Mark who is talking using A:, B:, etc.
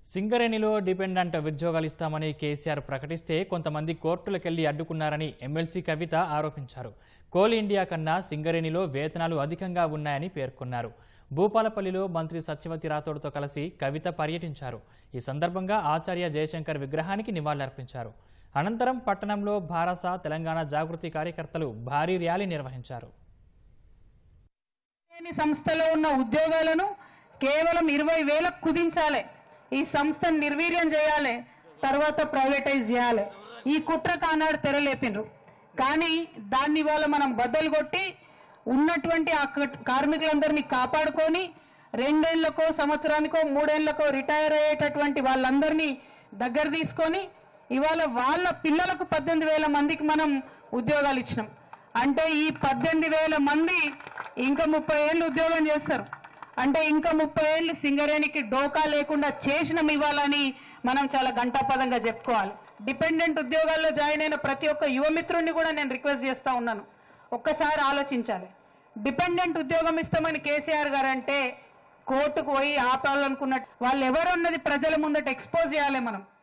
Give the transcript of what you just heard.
A: సింగరేణిలో డిపెండెంట్ ఉద్యోగాలు ఇస్తామని కేసీఆర్ ప్రకటిస్తే కొంతమంది కోర్టులకెళ్లి అడ్డుకున్నారని ఎమ్మెల్సీ కవిత ఆరోపించారు కోల్ ఇండియా కన్నా సింగరేణిలో వేతనాలు అధికంగా ఉన్నాయని పేర్కొన్నారు భూపాలపల్లిలో మంత్రి సత్యవతి రాథోడ్తో కలిసి కవిత పర్యటించారు ఈ సందర్భంగా ఆచార్య జయశంకర్ విగ్రహానికి నివాళులర్పించారు అనంతరం పట్టణంలో భారస తెలంగాణ జాగృతి కార్యకర్తలు భారీ ర్యాలీ నిర్వహించారు
B: లేని సంస్థలో ఉన్న ఉద్యోగాలను కేవలం ఇరవై వేలకు కుదించాలి ఈ సంస్థను నిర్వీర్యం చేయాలి తర్వాత ప్రైవేటైజ్ చేయాలి ఈ కుట్రకు ఆనాడు తెరలేపిండ్రు కానీ దాన్ని ఇవాళ మనం బద్దలు కొట్టి ఉన్నటువంటి ఆ క- కార్మికులందరినీ కాపాడుకొని రెండేళ్లకో సంవత్సరానికో మూడేళ్లకో రిటైర్ అయ్యేటటువంటి వాళ్ళందరినీ దగ్గర తీసుకొని ఇవాళ వాళ్ళ పిల్లలకు పద్దెనిమిది వేల మందికి మనం ఉద్యోగాలు ఇచ్చినాం అంటే ఈ పద్దెనిమిది వేల మంది ఇంకా ముప్పై ఏళ్ళు ఉద్యోగం చేస్తారు అంటే ఇంకా ముప్పై ఏళ్ళు సింగరేణికి డోకా లేకుండా చేసినాం ఇవ్వాలని మనం చాలా గంటాపదంగా చెప్పుకోవాలి డిపెండెంట్ ఉద్యోగాల్లో జాయిన్ అయిన ప్రతి ఒక్క యువమిత్రుడిని కూడా నేను రిక్వెస్ట్ చేస్తా ఉన్నాను ఒక్కసారి ఆలోచించాలి డిపెండెంట్ ఉద్యోగం ఇస్తామని కేసీఆర్ గారు అంటే కోర్టుకు పోయి ఆపాలనుకున్నట్టు వాళ్ళు ఎవరన్నది ప్రజల ముందట ఎక్స్పోజ్ చేయాలి మనం